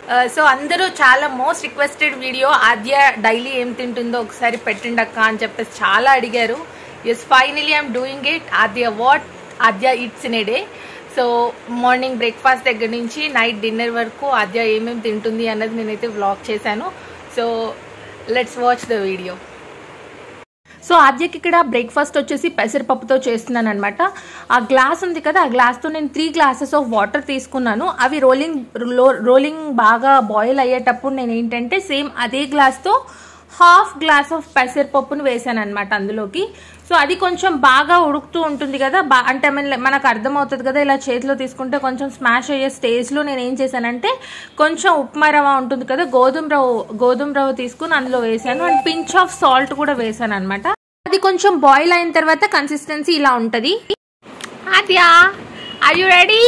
So అందరూ చాలా most requested video Aadya daily ఏం తింటుందో ఒకసారి పెట్టండి అక్క అని చెప్పేసి చాలా అడిగారు yes finally I'm doing it Aadya what Aadya eats in a day so morning breakfast దగ్గర నుంచి నైట్ డిన్నర్ వరకు ఆద్య ఏమేమి తింటుంది అన్నది నేనైతే వ్లాగ్ చేశాను so let's watch the video so ఆద్యకి ఇక్కడ బ్రేక్ఫాస్ట్ వచ్చేసి పెసరపప్పుతో చేస్తున్నాను అనమాట ఆ గ్లాస్ ఉంది కదా ఆ గ్లాస్తో నేను త్రీ గ్లాసెస్ ఆఫ్ వాటర్ తీసుకున్నాను అవి రోలింగ్ రోలింగ్ బాగా బాయిల్ అయ్యేటప్పుడు నేను ఏంటంటే సేమ్ అదే గ్లాస్తో హాఫ్ గ్లాస్ ఆఫ్ పెసరపప్పును వేసాను అనమాట అందులోకి సో అది కొంచెం బాగా ఉడుకుతూ ఉంటుంది కదా బా అంటే మన- మనకు అర్థమవుతుంది కదా ఇలా చేతిలో తీసుకుంటే కొంచెం స్మాష్ అయ్యే స్టేజ్లో నేను ఏం చేశానంటే కొంచెం ఉప్మా రవ్వ ఉంటుంది కదా గోధుమ రవ్వ గోధుమ రవ్వ తీసుకుని అందులో వేసాను అండ్ పించ్ ఆఫ్ సాల్ట్ కూడా వేసాను అనమాట అది కొంచెం బాయిల్ అయిన తర్వాత కన్సిస్టెన్సీ ఇలా ఉంటుంది Aadya are you ready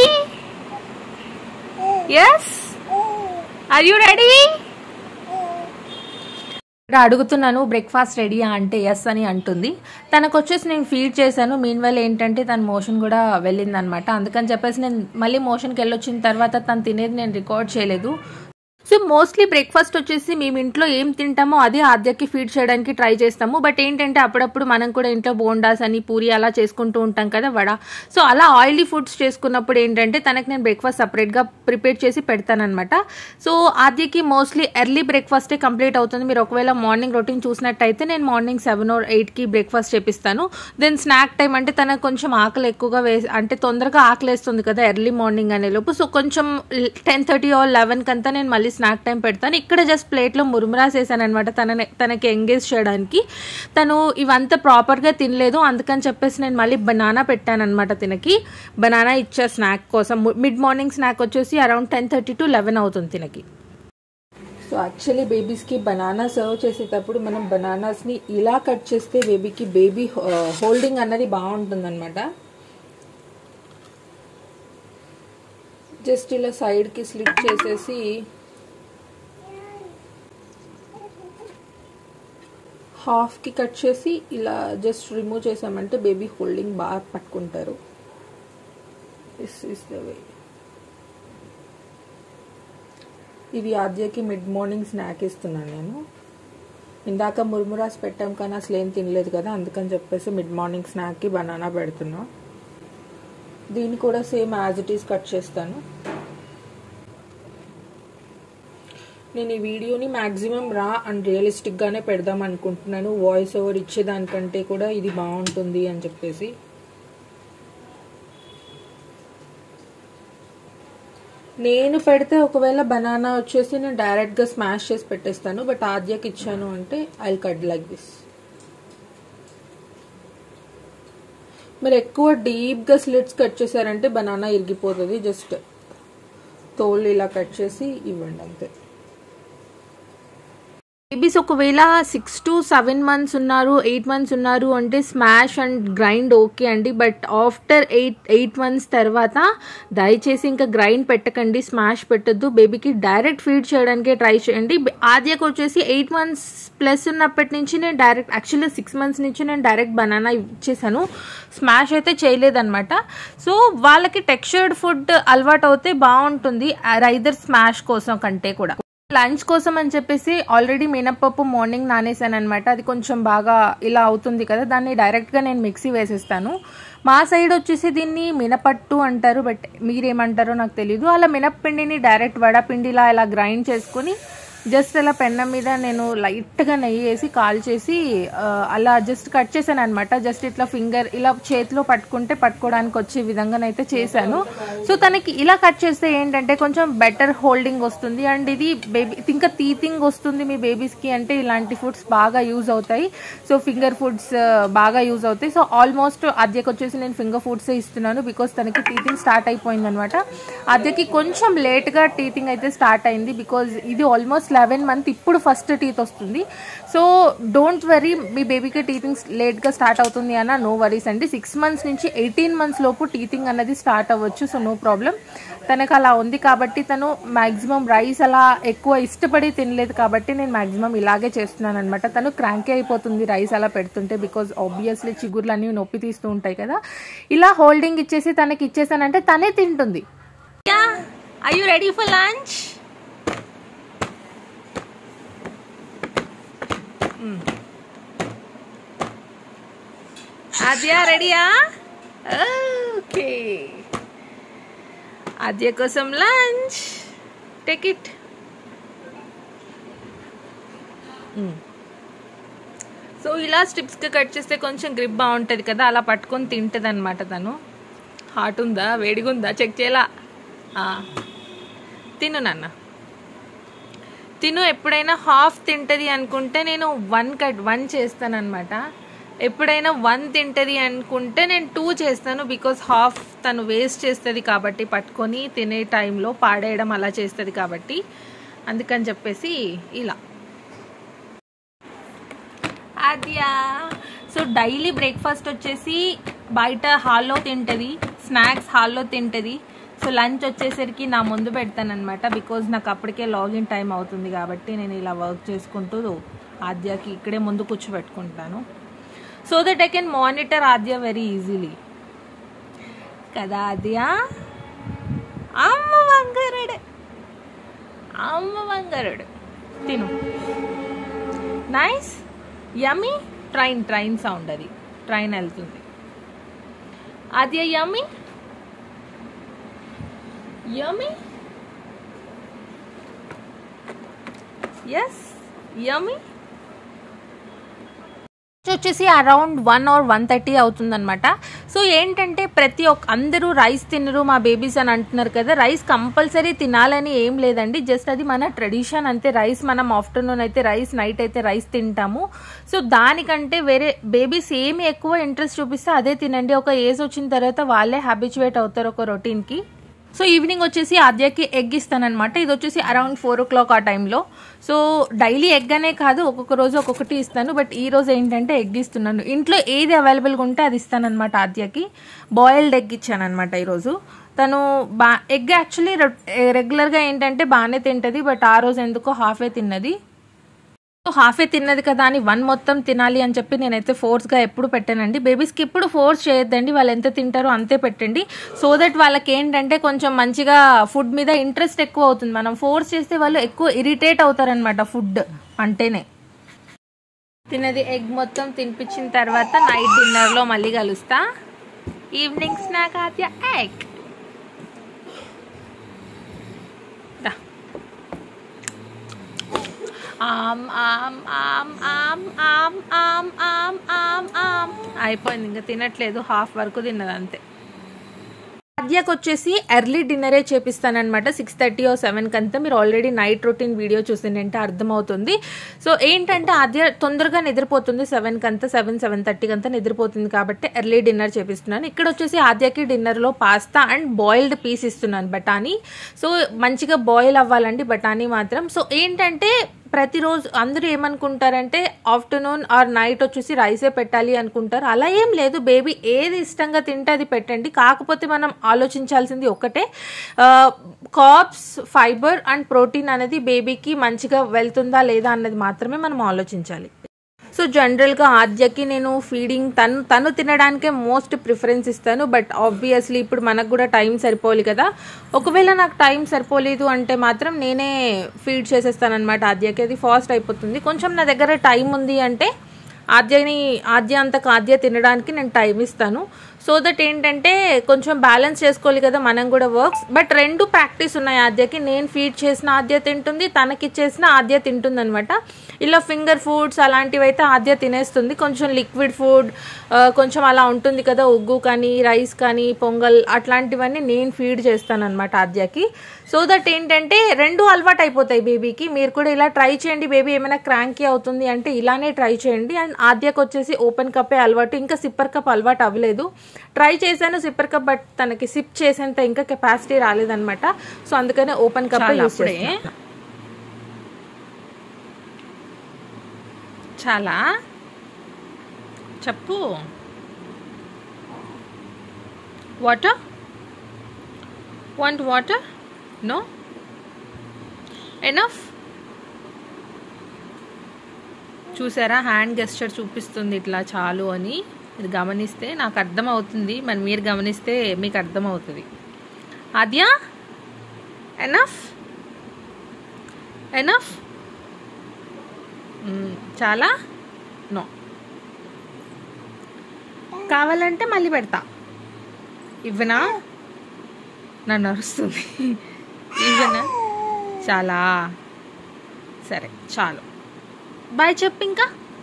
yes are you ready ఇక్కడ అడుగుతున్నాను బ్రేక్ఫాస్ట్ రెడీయా అంటే ఎస్ అని అంటుంది తనకు వచ్చేసి నేను ఫీడ్ చేశాను మీన్ వల్ల ఏంటంటే తన మోషన్ కూడా వెళ్ళిందనమాట అందుకని చెప్పేసి నేను మళ్ళీ మోషన్కి వెళ్ళొచ్చిన తర్వాత తను తినేది నేను రికార్డ్ చేయలేదు సో మోస్ట్లీ బ్రేక్ఫాస్ట్ వచ్చేసి మేము ఇంట్లో ఏం తింటామో అదే ఆద్యకి ఫీడ్ చేయడానికి ట్రై చేస్తాము బట్ ఏంటంటే అప్పుడప్పుడు మనం కూడా ఇంట్లో బోండాస్ అని పూరి అలా చేసుకుంటూ ఉంటాం కదా వడ సో అలా ఆయిలీ ఫుడ్స్ చేసుకున్నప్పుడు ఏంటంటే తనకి నేను బ్రేక్ఫాస్ట్ సపరేట్గా ప్రిపేర్ చేసి పెడతానమాట సో ఆద్యకి మోస్ట్లీ ఎర్లీ బ్రేక్ఫాస్టే కంప్లీట్ అవుతుంది మీరు ఒకవేళ మార్నింగ్ రొటీన్ చూసినట్టయితే నేను మార్నింగ్ సెవెన్ ఆర్ ఎయిట్కి బ్రేక్ఫాస్ట్ చేపిస్తాను దెన్ స్నాక్ టైం అంటే తనకు కొంచెం ఆకలి ఎక్కువగా వేసి అంటే తొందరగా ఆకలి వేస్తుంది కదా ఎర్లీ మార్నింగ్ అనే లోపు సో కొంచెం టెన్ థర్టీ ఆర్ లెవెన్ కంతా నేను మళ్ళీ స్నాక్ టైం పెడతాను ఇక్కడ జస్ట్ ప్లేట్లో మురుమురాస్ వేసాను అనమాట తన తనకి ఎంగేజ్ చేయడానికి తను ఇవంతా ప్రాపర్గా తినలేదు అందుకని చెప్పేసి నేను మళ్ళీ బనానా పెట్టాను అనమాట తినకి బనానా ఇచ్చా స్నాక్ కోసం మిడ్ మార్నింగ్ స్నాక్ వచ్చేసి around ten thirty to eleven అవుతుంది తినకి సో యాక్చువల్లీ బేబీస్కి బనానా సర్వ్ చేసేటప్పుడు మనం బనానాస్ని ఇలా కట్ చేస్తే బేబీకి బేబీ హోల్డింగ్ అన్నది బాగుంటుందన్నమాట జస్ట్ ఇలా సైడ్కి స్లిట్ చేసేసి హాఫ్కి కట్ చేసి ఇలా జస్ట్ రిమూవ్ చేసామంటే బేబీ హోల్డింగ్ బాగా పట్టుకుంటారు దిస్ ఇస్ ద వే ఇది ఆద్యకి మిడ్ మార్నింగ్ స్నాక్ ఇస్తున్నాను నేను ఇందాక మురుమురాస్ పెట్టాం కానీ అసలు ఏం తినలేదు కదా అందుకని చెప్పేసి మిడ్ మార్నింగ్ స్నాక్కి బనానా పెడుతున్నా దీన్ని కూడా same as it is cut చేస్తాను నేను ఈ వీడియోని మ్యాక్సిమం రా అండ్ రియలిస్టిక్గానే పెడదాం అనుకుంటున్నాను వాయిస్ ఓవర్ ఇచ్చేదానికంటే కూడా ఇది బాగుంటుంది అని చెప్పేసి నేను పెడితే ఒకవేళ బనానా వచ్చేసి నేను డైరెక్ట్గా స్మాష్ చేసి పెట్టేస్తాను బట్ ఆద్యకి ఇచ్చాను అంటే ఐ కట్ లైక్ దిస్ మీరు ఎక్కువ డీప్గా స్లిట్స్ కట్ చేశారంటే బనానా ఇరిగిపోతుంది జస్ట్ తోలు ఇలా కట్ చేసి ఇవ్వండి అంతే బేబీస్ ఒకవేళ సిక్స్ టు సెవెన్ మంత్స్ ఉన్నారు ఎయిట్ మంత్స్ ఉన్నారు అంటే స్మాష్ అండ్ గ్రైండ్ ఓకే అండి but after eight eight months తర్వాత దయచేసి ఇంకా గ్రైండ్ పెట్టకండి స్మాష్ పెట్టద్దు బేబీకి డైరెక్ట్ ఫీడ్ చేయడానికే ట్రై చేయండి ఆద్యకు వచ్చేసి ఎయిట్ మంత్స్ ప్లస్ ఉన్నప్పటి నుంచి నేను డైరెక్ట్ యాక్చువల్లీ సిక్స్ మంత్స్ నుంచి నేను డైరెక్ట్ బనానా ఇచ్చేసాను స్మాష్ అయితే చేయలేదన్నమాట సో వాళ్ళకి టెక్స్చర్డ్ ఫుడ్ అలవాటు అవుతే బాగుంటుంది రైదర్ స్మాష్ కోసం కంటే కూడా లంచ్ కోసం అని చెప్పేసి ఆల్రెడీ మినప్పప్పు మార్నింగ్ నానేసాను అనమాట అది కొంచెం బాగా ఇలా అవుతుంది కదా దాన్ని డైరెక్ట్గా నేను మిక్సీ వేసేస్తాను మా సైడ్ వచ్చేసి దీన్ని మినపట్టు అంటారు బట్ మీరేమంటారో నాకు తెలియదు అలా మినప్పిండిని డైరెక్ట్ వడపిండిలా ఇలా గ్రైండ్ చేసుకుని జస్ట్ అలా పెన్నం మీద నేను లైట్గా నెయ్యి వేసి కాల్ చేసి ఆ, అలా జస్ట్ కట్ చేశాను అనమాట జస్ట్ ఇట్లా ఫింగర్ ఇలా చేతిలో పట్టుకుంటే పట్టుకోవడానికి వచ్చే విధంగానైతే చేశాను సో తనకి ఇలా కట్ చేస్తే ఏంటంటే కొంచెం బెటర్ హోల్డింగ్ వస్తుంది అండ్ ఇది బేబీ ఇంకా టీతింగ్ వస్తుంది మీ బేబీస్కి అంటే ఇలాంటి ఫుడ్స్ బాగా యూజ్ అవుతాయి సో ఫింగర్ ఫుడ్స్ బాగా యూజ్ అవుతాయి సో ఆల్మోస్ట్ అద్దెకి వచ్చేసి నేను ఫింగర్ ఫుడ్సే ఇస్తున్నాను బికాస్ తనకి టీతింగ్ స్టార్ట్ అయిపోయింది అనమాట అద్దెకి కొంచెం లేట్గా టీతింగ్ అయితే స్టార్ట్ అయింది బికాజ్ ఇది ఆల్మోస్ట్ లెవెన్ మంత్ ఇప్పుడు ఫస్ట్ టీత్ వస్తుంది సో డోంట్ వరీ మీ బేబీకి టీతింగ్ లేట్గా స్టార్ట్ అవుతుంది అన్న నో వరీస్ అండి సిక్స్ మంత్స్ నుంచి ఎయిటీన్ మంత్స్ లోపు టీతింగ్ అన్నది స్టార్ట్ అవ్వచ్చు సో నో ప్రాబ్లం తనకు అలా ఉంది కాబట్టి తను మ్యాక్సిమం రైస్ అలా ఎక్కువ ఇష్టపడి తినలేదు కాబట్టి నేను మ్యాక్సిమం ఇలాగే చేస్తున్నాను అనమాట తను క్రాంకీ అయిపోతుంది రైస్ అలా పెడుతుంటే బికాజ్ ఆబ్వియస్లీ చిగుర్లు అన్నీ నొప్పి తీస్తూ ఉంటాయి కదా ఇలా హోల్డింగ్ ఇచ్చేసి తనకి ఇచ్చేసానంటే తనే తింటుంది I you ready for lunch Aadya రెడీయా ఓకే ఆద్య కోసం లంచ్ టేక్ ఇట్ సో ఇలా స్ట్రిప్స్గా కట్ చేస్తే కొంచెం గ్రిప్ బాగుంటుంది కదా అలా పట్టుకొని తింటుంది అనమాట తను హాట్ ఉందా వేడిగా ఉందా చెక్ చేయాలా ఆ. తిను నాన్న తిను ఎప్పుడైనా హాఫ్ తింటది అనుకుంటే నేను వన్ కట్ వన్ చేస్తానన్నమాట ఎప్పుడైనా వన్ తింటది అనుకుంటే నేను టూ చేస్తాను బికాస్ హాఫ్ తను వేస్ట్ చేస్తుంది కాబట్టి పట్టుకొని తినే టైంలో పాడేయడం అలా చేస్తుంది కాబట్టి అందుకని చెప్పేసి ఇలా అదియా సో డైలీ బ్రేక్ఫాస్ట్ వచ్చేసి బయట హాల్లో తింటుంది స్నాక్స్ హాల్లో తింటుంది సో లంచ్ వచ్చేసరికి నా ముందు పెడతాను అనమాట బికాజ్ నాకు అప్పటికే లాగిన్ టైం అవుతుంది కాబట్టి నేను ఇలా వర్క్ చేసుకుంటూ ఆద్యకి ఇక్కడే ముందు కూర్చోబెట్టుకుంటాను so that I can monitor Aadya very easily కదా ఆద్య అమ్మ వంగరుడు అమ్మ వంగరుడు తిను nice yummy train train sound అది ట్రైన్ వెళ్తుంది అది యమ్మీ యమ్మీ ఎస్ యమ్మీ వచ్చేసి around one or one thirty అవుతుందన్నమాట సో ఏంటంటే ప్రతి ఒక్క అందరూ రైస్ తినరు మా బేబీస్ అని అంటున్నారు కదా రైస్ కంపల్సరీ తినాలని ఏం లేదండి జస్ట్ అది మన ట్రెడిషన్ అంతే రైస్ మనం ఆఫ్టర్నూన్ అయితే రైస్ నైట్ అయితే రైస్ తింటాము సో దానికంటే వేరే బేబీస్ ఏమి ఎక్కువ ఇంట్రెస్ట్ చూపిస్తే అదే తినండి ఒక ఏజ్ వచ్చిన తర్వాత వాళ్ళే హ్యాబిచువేట్ అవుతారు ఒక రొటీన్కి సో ఈవినింగ్ వచ్చేసి ఆద్యకి ఎగ్ ఇస్తానమాట ఇది వచ్చేసి అరౌండ్ ఫోర్ ఓ క్లాక్ ఆ టైంలో సో డైలీ ఎగ్ అనే కాదు ఒక్కొక్క రోజు ఒక్కొక్కటి ఇస్తాను బట్ ఈ రోజు ఏంటంటే ఎగ్ ఇస్తున్నాను ఇంట్లో ఏది అవైలబుల్గా ఉంటే అది ఇస్తానమాట ఆద్యకి బాయిల్డ్ ఎగ్ ఇచ్చానమాట ఈరోజు తను బా ఎగ్ యాక్చువల్లీ రెగ్యులర్గా ఏంటంటే బాగానే తింటుంది బట్ ఆ రోజు ఎందుకో హాఫే తిన్నది సో హాఫే తిన్నది కదా అని వన్ మొత్తం తినాలి అని చెప్పి నేనైతే ఫోర్స్గా ఎప్పుడు పెట్టానండి బేబీస్కి ఎప్పుడు ఫోర్స్ చేయొద్దండి వాళ్ళు ఎంత తింటారో అంతే పెట్టండి సో దట్ వాళ్ళకి ఏంటంటే కొంచెం మంచిగా ఫుడ్ మీద ఇంట్రెస్ట్ ఎక్కువ అవుతుంది మనం ఫోర్స్ చేస్తే వాళ్ళు ఎక్కువ ఇరిటేట్ అవుతారనమాట ఫుడ్ అంటేనే తినది ఎగ్ మొత్తం తినిపించిన తర్వాత నైట్ డిన్నర్లో మళ్ళీ కలుస్తా ఈవినింగ్ స్నాక్ ఆద్య ఎగ్ దా ఆమ్ ఆమ్ ఆమ్ ఆమ్ ఆమ్ ఆమ్ ఆమ్ ఆమ్ ఆమ్ అయిపోయింది ఇంకా తినట్లేదు హాఫ్ వరకు తిన్నది అంతే ఆద్యకు వచ్చేసి ఎర్లీ డిన్నరే చేపిస్తానమాట సిక్స్ థర్టీ ఓ సెవెన్కి అంతా మీరు ఆల్రెడీ నైట్ రొటీన్ వీడియో చూసిందంటే అర్థమవుతుంది సో ఏంటంటే ఆద్య తొందరగా నిద్రపోతుంది సెవెన్కి అంతా సెవెన్ సెవెన్ థర్టీకి అంతా నిద్రపోతుంది కాబట్టి ఎర్లీ డిన్నర్ చేపిస్తున్నాను ఇక్కడ వచ్చేసి ఆద్యకి డిన్నర్లో పాస్తా అండ్ బాయిల్డ్ పీస్ ఇస్తున్నాను బఠానీ సో మంచిగా బాయిల్ అవ్వాలండి బఠానీ మాత్రం సో ఏంటంటే ప్రతిరోజు అందరూ ఏమనుకుంటారంటే ఆఫ్టర్నూన్ ఆర్ నైట్ వచ్చేసి రైసే పెట్టాలి అనుకుంటారు అలా ఏం లేదు బేబీ ఏది ఇష్టంగా తింటే అది పెట్టండి కాకపోతే మనం ఆలోచించాల్సింది ఒకటే కాప్స్ ఫైబర్ అండ్ ప్రోటీన్ అనేది బేబీకి మంచిగా వెళ్తుందా లేదా అన్నది మాత్రమే మనం ఆలోచించాలి సో జనరల్గా ఆద్యకి నేను ఫీడింగ్ తను తను తినడానికే మోస్ట్ ప్రిఫరెన్స్ ఇస్తాను బట్ ఆబ్వియస్లీ ఇప్పుడు మనకు కూడా టైం సరిపోవాలి కదా ఒకవేళ నాకు టైం సరిపోలేదు అంటే మాత్రం నేనే ఫీడ్ చేసేస్తాను అనమాట ఆద్యకి అది ఫాస్ట్ అయిపోతుంది కొంచెం నా దగ్గర టైం ఉంది అంటే ఆద్యని ఆద్య అంతకు ఆద్య తినడానికి నేను టైం ఇస్తాను సో దట్ ఏంటంటే కొంచెం బ్యాలెన్స్ చేసుకోవాలి కదా మనం కూడా వర్క్స్ బట్ రెండు ప్రాక్టీస్ ఉన్నాయి ఆద్యకి నేను ఫీడ్ చేసిన ఆద్య తింటుంది తనకిచ్చేసిన ఆద్య తింటుంది అనమాట ఇలా ఫింగర్ ఫుడ్స్ అలాంటివి అయితే ఆద్య తినేస్తుంది కొంచెం లిక్విడ్ ఫుడ్ కొంచెం అలా ఉంటుంది కదా ఉగ్గు కానీ రైస్ కానీ పొంగల్ అట్లాంటివన్నీ నేను ఫీడ్ చేస్తాను అనమాట ఆద్యకి సో దట్ ఏంటంటే రెండు అలవాటు అయిపోతాయి బేబీకి మీరు కూడా ఇలా ట్రై చేయండి బేబీ ఏమైనా క్రాంకీ అవుతుంది అంటే ఇలానే ట్రై చేయండి అండ్ ఆద్యకు వచ్చేసి ఓపెన్ కప్పే అలవాటు ఇంకా సిప్పర్ కప్ అలవాటు అవ్వలేదు ట్రై చేశాను సిప్పర్ కప్ బట్ తనకి సిప్ చేసేంత ఇంకా కెపాసిటీ రాలేదనమాట సో అందుకనే ఓపెన్ కప్ యూస్ చేస్తాను చాలా చెప్పు water want water no enough చూసారా హ్యాండ్ గెస్చర్ చూపిస్తుంది ఇట్లా చాలు అని ఇది గమనిస్తే నాకు అర్థమవుతుంది మరి మీరు గమనిస్తే మీకు అర్థమవుతుంది ఆద్య ఎనఫ్ ఎనఫ్ మ్మ్. చాలా నో కావాలంటే మళ్ళీ పెడతా ఇవ్వనా నన్ను అరుస్తుంది ఇవ్వనా చాలా సరే చాలు బాయ్ చెప్పు ఇంకా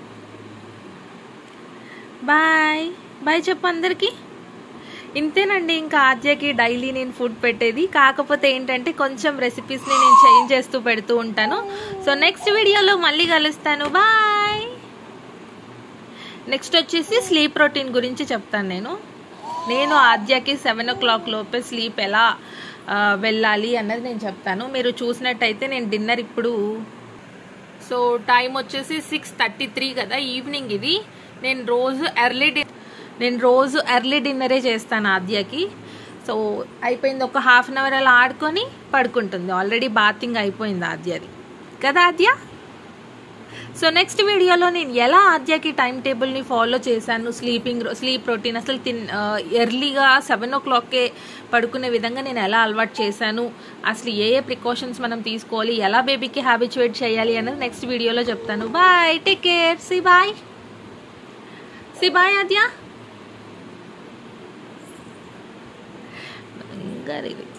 బాయ్ బాయ్ చెప్పు అందరికీ ఇంతేనండి ఇంకా ఆద్యకి డైలీ నేను ఫుడ్ పెట్టేది కాకపోతే ఏంటంటే కొంచెం రెసిపీస్ని నేను చేంజ్ చేస్తూ పెడుతూ ఉంటాను సో నెక్స్ట్ వీడియోలో మళ్ళీ కలుస్తాను బాయ్ నెక్స్ట్ వచ్చేసి స్లీప్ రొటీన్ గురించి చెప్తాను నేను నేను ఆద్యకి సెవెన్ ఓ క్లాక్ లోపే స్లీప్ ఎలా ఆ, వెళ్ళాలి అన్నది నేను చెప్తాను మీరు చూసినట్టయితే నేను డిన్నర్ ఇప్పుడు సో టైం వచ్చేసి సిక్స్ థర్టీ త్రీ కదా ఈవినింగ్ ఇది నేను రోజు ఎర్లీ డి నేను రోజు ఎర్లీ డిన్నరే చేస్తాను ఆద్యకి సో అయిపోయింది ఒక హాఫ్ అన్ అవర్ అలా ఆడుకొని పడుకుంటుంది ఆల్రెడీ బాతింగ్ అయిపోయింది ఆద్యది కదా ఆద్య సో నెక్స్ట్ వీడియోలో నేను ఎలా ఆద్యకి టైం టేబుల్ని ఫాలో చేశాను స్లీపింగ్ స్లీప్ రొటీన్ అసలు తిన్ ఎర్లీగా సెవెన్ ఓ క్లాక్కే పడుకునే విధంగా నేను ఎలా అలవాటు చేశాను అసలు ఏ ఏ ప్రికాషన్స్ మనం తీసుకోవాలి ఎలా బేబీకి హ్యాబిచువేట్ చేయాలి అనేది నెక్స్ట్ వీడియోలో చెప్తాను bye take care see bye see bye Aadya ఇంకా ఇది